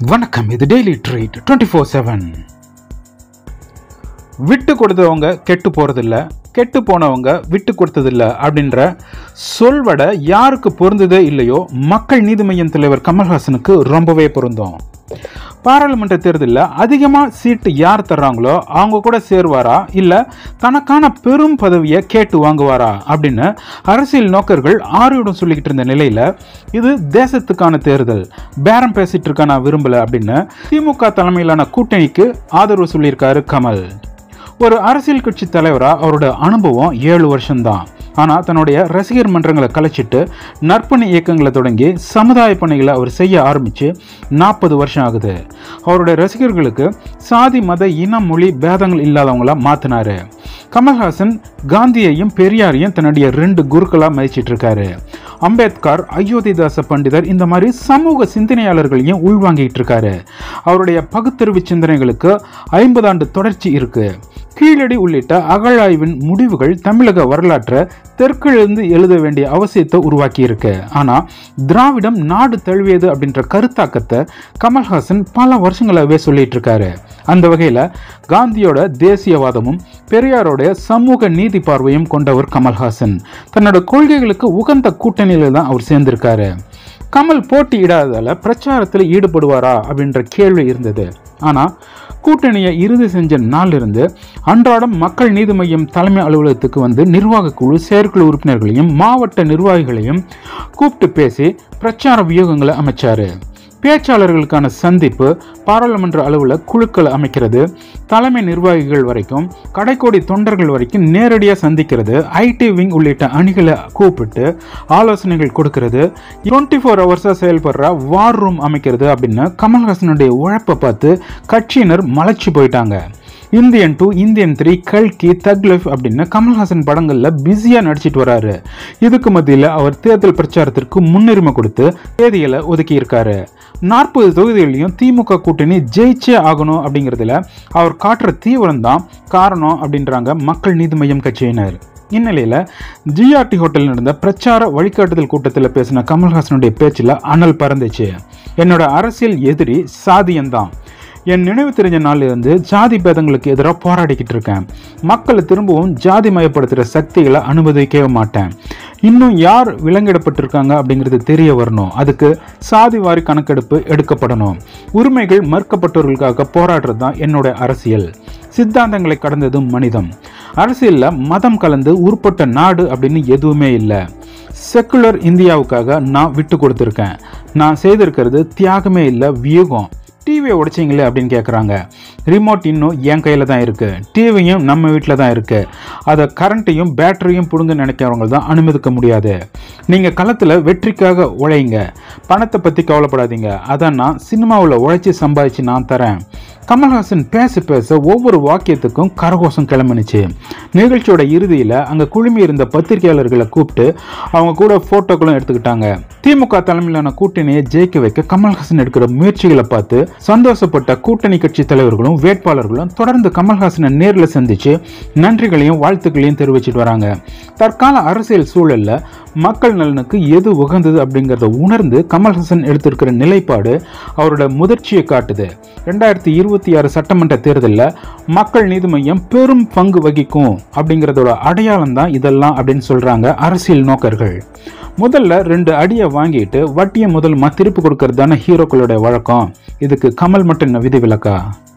வணக்கம் இது daily treat twenty four seven விட்டு கொடுத்தவங்க கெட்டு போறதில்ல கெட்டு போனவங்க விட்டு கொடுத்ததில்ல அப்படின்ற சொல்வட யாருக்கு பொருந்ததே இல்லையோ மக்கள் நீதி மய்யம் தலைவர் கமல்ஹாசனுக்கு ரொம்பவே பொருந்தும் பாராளுமன்ற தேர்தலில் அதிகமாக சீட்டு யார் தர்றாங்களோ அவங்க கூட சேருவாரா இல்லை தனக்கான பெரும் பதவியை கேட்டு வாங்குவாரா அப்படின்னு அரசியல் நோக்கர்கள் ஆர்வம் சொல்லிக்கிட்டு இருந்த நிலையில் இது தேசத்துக்கான தேர்தல் பேரம் பேசிட்டு இருக்க நான் விரும்பல அப்படின்னு திமுக தலைமையிலான கூட்டணிக்கு ஆதரவு சொல்லியிருக்காரு கமல் ஒரு அரசியல் கட்சி தலைவராக அவரோட அனுபவம் ஏழு வருஷம்தான் ஆனால் தன்னுடைய ரசிகர் மன்றங்களை கலைச்சிட்டு நற்பணி இயக்கங்களை தொடங்கி சமுதாய பணிகளை அவர் செய்ய ஆரம்பித்து நாற்பது வருஷம் ஆகுது அவருடைய ரசிகர்களுக்கு சாதி மத இன மொழி பேதங்கள் இல்லாதவங்கள மாற்றினாரு கமல்ஹாசன் காந்தியையும் பெரியாரையும் தன்னுடைய ரெண்டு குருக்களாக மதிச்சிட்டு இருக்காரு அம்பேத்கர் அயோத்திதாச பண்டிதர் இந்த மாதிரி சமூக சிந்தனையாளர்களையும் உள்வாங்கிட்டு இருக்காரு அவருடைய பகுத்தறிவு சிந்தனைகளுக்கு ஐம்பது ஆண்டு தொடர்ச்சி இருக்கு கீழடி உள்ளிட்ட அகழாய்வின் முடிவுகள் தமிழக வரலாற்றை தெற்கிலிருந்து எழுத வேண்டிய அவசியத்தை உருவாக்கி இருக்கு ஆனா திராவிடம் நாடு தழுவியது அப்படின்ற கருத்தாக்கத்தை கமல்ஹாசன் பல வருஷங்களாகவே சொல்லிட்டு இருக்காரு அந்த வகையில காந்தியோட தேசியவாதமும் பெரியாரோட சமூக நீதி பார்வையும் கொண்டவர் கமல்ஹாசன் தன்னோட கொள்கைகளுக்கு உகந்த கூட்டணியில தான் அவர் சேர்ந்திருக்காரு கமல் போட்டியிடாததால பிரச்சாரத்தில் ஈடுபடுவாரா அப்படின்ற கேள்வி இருந்தது ஆனா கூட்டணியை இறுதி செஞ்ச நாளிலிருந்து அன்றாடம் மக்கள் நீதி மையம் தலைமை அலுவலகத்துக்கு வந்து நிர்வாக குழு செயற்குழு உறுப்பினர்களையும் மாவட்ட நிர்வாகிகளையும் கூப்பிட்டு பேசி பிரச்சார வியூகங்களை அமைச்சாரு பேச்சாளர்களுக்கான சந்திப்பு பாராளுமன்ற அளவில் குழுக்கள் அமைக்கிறது தலைமை நிர்வாகிகள் வரைக்கும் கடைக்கோடி தொண்டர்கள் வரைக்கும் நேரடியாக சந்திக்கிறது ஐடி விங் உள்ளிட்ட அணிகளை கூப்பிட்டு ஆலோசனைகள் கொடுக்கிறது டுவெண்ட்டி ஃபோர் ஹவர்ஸாக செயல்படுற வார் ரூம் அமைக்கிறது அப்படின்னு கமல்ஹாசனுடைய உழைப்பை பார்த்து கட்சியினர் மலைச்சு போயிட்டாங்க இந்தியன் டூ இந்தியன் த்ரீ கல்கி தக் லைஃப் அப்படின்னு கமல்ஹாசன் படங்களில் பிஸியாக நடிச்சிட்டு வராரு இதுக்கு மத்தியில் அவர் தேர்தல் பிரச்சாரத்திற்கு முன்னுரிமை கொடுத்து தேதிகளை ஒதுக்கி இருக்காரு நாற்பது தொகுதிகளையும் திமுக கூட்டணி ஜெயிச்சே ஆகணும் அப்படிங்கிறதுல அவர் காட்டுற தீவிரம் தான் காரணம் அப்படின்றாங்க மக்கள் நீதி மையம் கட்சியினர் இந்நிலையில் ஜிஆர்டி ஹோட்டலில் நடந்த பிரச்சார வழிகாட்டுதல் கூட்டத்தில் பேசின கமல்ஹாசனுடைய பேச்சில் அனல் பறந்துச்சு என்னோட அரசியல் எதிரி சாதியம்தான் என் நினைவு தெரிஞ்ச நாள்ல இருந்து ஜாதி பேதங்களுக்கு எதிராக போராடிக்கிட்டு இருக்கேன் மக்களை திரும்பவும் ஜாதி மயப்படுத்துகிற சக்திகளை அனுமதிக்கவே மாட்டேன் இன்னும் யார் விலங்கிடப்பட்டிருக்காங்க அப்படிங்கிறது தெரிய வரணும் அதுக்கு சாதி வாரி கணக்கெடுப்பு எடுக்கப்படணும் உரிமைகள் மறுக்கப்பட்டவர்களுக்காக போராடுறது தான் என்னோட அரசியல் சித்தாந்தங்களை கடந்ததும் மனிதம் அரசியலில் மதம் கலந்து உருப்பட்ட நாடு அப்படின்னு எதுவுமே இல்லை செக்குலர் இந்தியாவுக்காக நான் விட்டு கொடுத்துருக்கேன் நான் செய்திருக்கிறது தியாகமே இல்லை வியூகம் டிவியை உடைச்சிங்களே அப்படின்னு கேட்குறாங்க ரிமோட் இன்னும் என் கையில் தான் இருக்குது டிவியும் நம்ம வீட்டில் தான் இருக்குது அதை கரண்ட்டையும் பேட்டரியும் பிடுங்க நினைக்கிறவங்க தான் அனுமதிக்க முடியாது நீங்கள் களத்தில் வெற்றிக்காக உழைங்க பணத்தை பற்றி கவலைப்படாதீங்க அதான் நான் சினிமாவில் உழைச்சி சம்பாதிச்சு நான் தரேன் கமல்ஹாசன் பேச பேச ஒவ்வொரு வாக்கியத்துக்கும் கரகோஷம் கிளம்பினுச்சு நிகழ்ச்சியோட இறுதியில் அங்கே குழுமி இருந்த பத்திரிகையாளர்களை கூப்பிட்டு அவங்க கூட ஃபோட்டோக்களும் எடுத்துக்கிட்டாங்க திமுக தலைமையிலான கூட்டணியை ஜெயிக்க வைக்க கமல்ஹாசன் எடுக்கிற முயற்சிகளை பார்த்து சந்தோஷப்பட்ட கூட்டணி கட்சி தலைவர்களும் வேட்பாளர்களும் தொடர்ந்து கமல்ஹாசனை நேரில் சந்திச்சு நன்றிகளையும் வாழ்த்துக்களையும் தெரிவிச்சிட்டு வராங்க தற்கால அரசியல் சூழல்ல மக்கள் நலனுக்கு எது உகந்தது அப்படிங்கிறத உணர்ந்து கமல்ஹாசன் எடுத்திருக்கிற நிலைப்பாடு அவரோட முதிர்ச்சியை காட்டுது ரெண்டாயிரத்தி இருபத்தி ஆறு சட்டமன்ற தேர்தலில் மக்கள் நீதி மையம் பெரும் பங்கு வகிக்கும் அப்படிங்கிறதோட அடையாளம் தான் இதெல்லாம் அப்படின்னு சொல்றாங்க அரசியல் நோக்கர்கள் முதல்ல ரெண்டு அடியை வாங்கிட்டு வட்டியை முதல் திருப்பி கொடுக்கறது தானே ஹீரோக்களோட வழக்கம் இதுக்கு கமல் மட்டும் என்ன விதிவிலக்கா